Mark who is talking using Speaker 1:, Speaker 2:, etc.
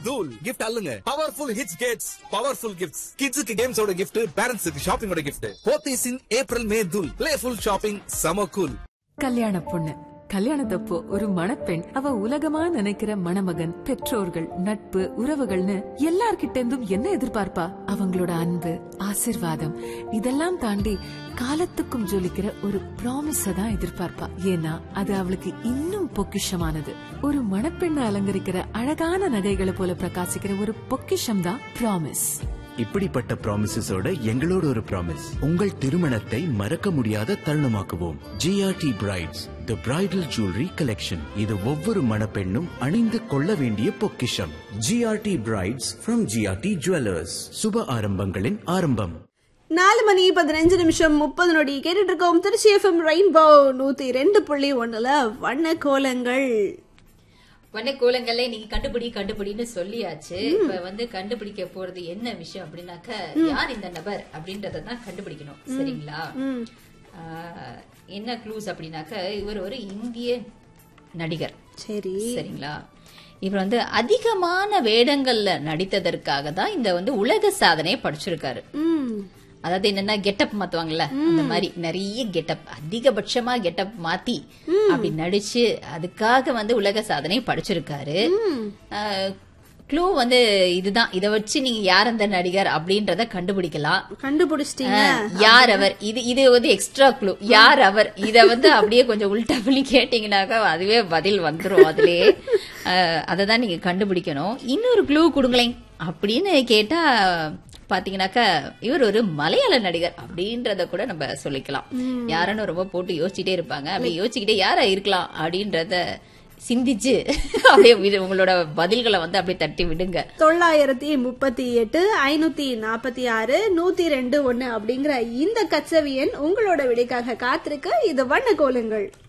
Speaker 1: தூள் கிஃப்ட் அல்லுங்க powerful hits gets powerful gifts கிட்ஸுக்கு கேம்ஸோட கிஃப்ட் பேரண்ட்ஸுக்கு ஷாப்பிங்கோட gift Pothys in April May தூள் பிளேஃபுல் ஷாப்பிங் சம கூல்
Speaker 2: கல்யாண பொண்ணு கல்யாணத்தப்போ ஒரு மணப்பெண் அவ உலகமா நினைக்கிற மணமகன் பெற்றோர்கள் நட்பு உறவுகள்னு எல்லார்கிட்ட இருந்தும் என்ன எதிர்பார்ப்பா அவங்களோட அன்பு ஆசிர்வாதம் இதெல்லாம் தாண்டி காலத்துக்கும் ஜொலிக்கிற ஒரு ப்ராமிஸ தான் எதிர்பார்ப்பா ஏன்னா அது அவளுக்கு இன்னும் பொக்கிஷமானது ஒரு மணப்பெண்ணை அலங்கரிக்கிற அழகான நகைகளை போல பிரகாசிக்கிற ஒரு பொக்கிஷம் தான் ப்ராமிஸ்
Speaker 3: இப்படிப்பட்ட ப்ராமிசஸோட எங்களோட ஒரு ப்ராமிஸ் உங்கள் திருமணத்தை மறக்க முடியாத தருணமாக்குவோம் GRT brides the bridal jewellery collection இது ஒவ்வொரு மணப்பெண்ணும் அணிந்து கொள்ள வேண்டிய பொக்கிஷம் GRT brides from GRT jewellers சுப ஆரம்பங்களின் ஆரம்பம்
Speaker 4: நாலு மணி பதினஞ்சு நிமிஷம் முப்பது நொடி கேட்டுட்டு இருக்கோம் திருச்சி எஃப்எம் ரெயின்போ நூத்தி ரெண்டு புள்ளி ஒண்ணுல வண்ண கோலங்கள்
Speaker 5: வண்ண கோலங்களை நீங்க கண்டுபிடி கண்டுபிடின்னு சொல்லியாச்சு இப்ப வந்து கண்டுபிடிக்க போறது என்ன விஷயம் அப்படின்னாக்க யார் இந்த நபர் அப்படின்றத தான் கண்டுபிடிக்கணும் சரிங்களா ஆஹ், என்ன க்ளூஸ் அப்படின்னாக்க இவர் ஒரு இந்திய நடிகர்
Speaker 4: சரி
Speaker 5: சரிங்களா இவர் வந்து அதிகமான வேடங்கள்ல நடித்ததற்காக தான் இந்த வந்து உலக சாதனையை படிச்சிருக்காரு
Speaker 4: ம்
Speaker 5: அதாவது என்னன்னா கெட்டப் மாத்துவாங்கல்ல அந்த மாதிரி நிறைய கெட்டப் அதிகபட்சமா கெட்டப் மாத்தி அப்படி நடிச்சு அதுக்காக வந்து உலக சாதனை படிச்சிருக்காரு க்ளூ வந்து இதுதான் இத வச்சு நீங்க யார் அந்த நடிகர் அப்படின்றத கண்டுபிடிக்கலாம்
Speaker 4: கண்டுபிடிச்சிட்டீங்க
Speaker 5: அஹ், யார் அவர் இது இது வந்து எக்ஸ்ட்ரா க்ளூ யார் அவர் இத வந்து அப்படியே கொஞ்சம் உல்டா பண்ணி கேட்டீங்கன்னாக்கா அதுவே பதில் வந்துரும் அதுலயே அஹ், அததான் நீங்க கண்டுபிடிக்கணும் இன்னொரு க்ளூ கொடுங்களேன் அப்படின்னு கேட்டா பாத்தீங்கன்னாக்கா இவர் ஒரு மலையாள நடிகர் அப்படின்றத கூட நம்ம சொல்லிக்கலாம் யாருன்னு ரொம்ப போட்டு யோசிச்சுட்டே இருப்பாங்க அப்படி யோசிச்சுக்கிட்டே யாரா இருக்கலாம் அப்படின்றத சிந்திச்சு அப்படியே இது உங்களோட பதில்களை வந்து அப்படியே தட்டி விடுங்க
Speaker 4: தொள்ளாயிரத்தி முப்பத்தி எட்டு ஐநூத்தி நாற்பத்தி ஆறு நூத்தி ரெண்டு ஒண்ணு அப்படிங்கிற இந்த கச்சவியன் உங்களோட விடைக்காக காத்திருக்க இது வண்ண கோலங்கள்